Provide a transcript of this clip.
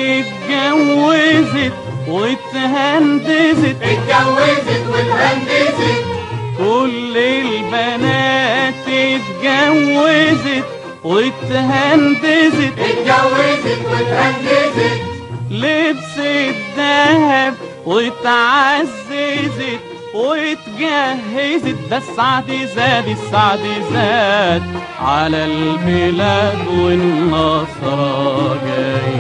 اتجوزت واتهندزت اتجوزت واتهندزت كل البنات اتجوزت واتهندزت اتجوزت واتهندزت لبس الذهب واتعززت واتجهزت ده السعد زاد السعد زاد على البلاد والنصر جاي